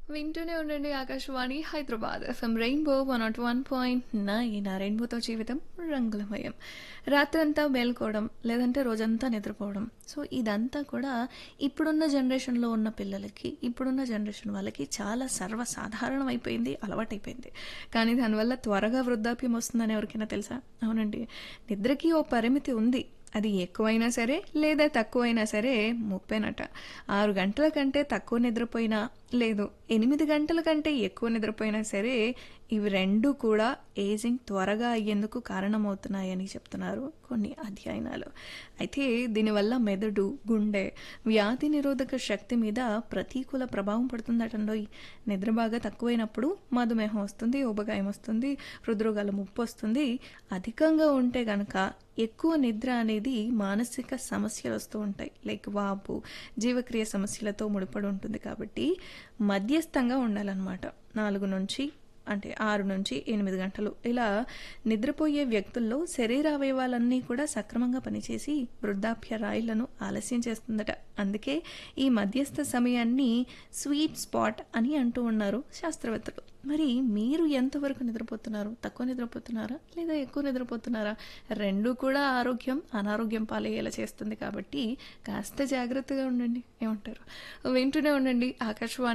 వింటూనే ఉండండి Akashvani Hyderabad FM Rainbow one not one point nine ఆ రెయిన్బోతో జీవితం రంగులమయం రాత్రంతా మేల్కోవడం లేదంటే రోజంతా నిద్రపోవడం సో ఇదంతా కూడా ఇప్పుడున్న జనరేషన్లో ఉన్న పిల్లలకి ఇప్పుడున్న జనరేషన్ వాళ్ళకి చాలా సర్వసాధారణం అయిపోయింది అలవాటైపోయింది కానీ దానివల్ల త్వరగా వృద్ధాప్యం వస్తుందని ఎవరికైనా తెలుసా అవునండి నిద్రకి ఓ పరిమితి ఉంది అది ఎక్కువైనా సరే లేదా తక్కువైనా సరే ముప్పేనట ఆరు గంటల కంటే తక్కువ నిద్రపోయినా లేదు ఎనిమిది గంటల కంటే ఎక్కువ నిద్రపోయినా సరే ఇవి రెండు కూడా ఏజింగ్ త్వరగా అయ్యేందుకు కారణమవుతున్నాయని చెప్తున్నారు కొన్ని అధ్యయనాలు అయితే దీనివల్ల మెదడు గుండె వ్యాధి నిరోధక శక్తి మీద ప్రతికూల ప్రభావం పడుతుందటండోయ్ నిద్ర బాగా తక్కువైనప్పుడు మధుమేహం వస్తుంది ఊబగాయం వస్తుంది హృద్రోగాల ముప్పు వస్తుంది అధికంగా ఉంటే గనక ఎక్కువ నిద్ర అనేది మానసిక సమస్యలు వస్తూ ఉంటాయి లైక్ వాపు జీవక్రియ సమస్యలతో ముడిపడి ఉంటుంది కాబట్టి మధ్యస్థంగా ఉండాలన్నమాట నాలుగు నుంచి అంటే ఆరు నుంచి ఎనిమిది గంటలు ఇలా నిద్రపోయే వ్యక్తుల్లో శరీర అవయవాలన్నీ కూడా సక్రమంగా పనిచేసి వృద్ధాప్య రాయిలను ఆలస్యం చేస్తుందట అందుకే ఈ మధ్యస్థ సమయాన్ని స్వీట్ స్పాట్ అని అంటూ ఉన్నారు శాస్త్రవేత్తలు మరి మీరు ఎంతవరకు నిద్రపోతున్నారు తక్కువ నిద్రపోతున్నారా లేదా ఎక్కువ నిద్రపోతున్నారా రెండు కూడా ఆరోగ్యం అనారోగ్యం పాలయ్యేలా చేస్తుంది కాబట్టి కాస్త జాగ్రత్తగా ఉండండి ఏమంటారు వింటూనే ఉండండి ఆకాశవాణి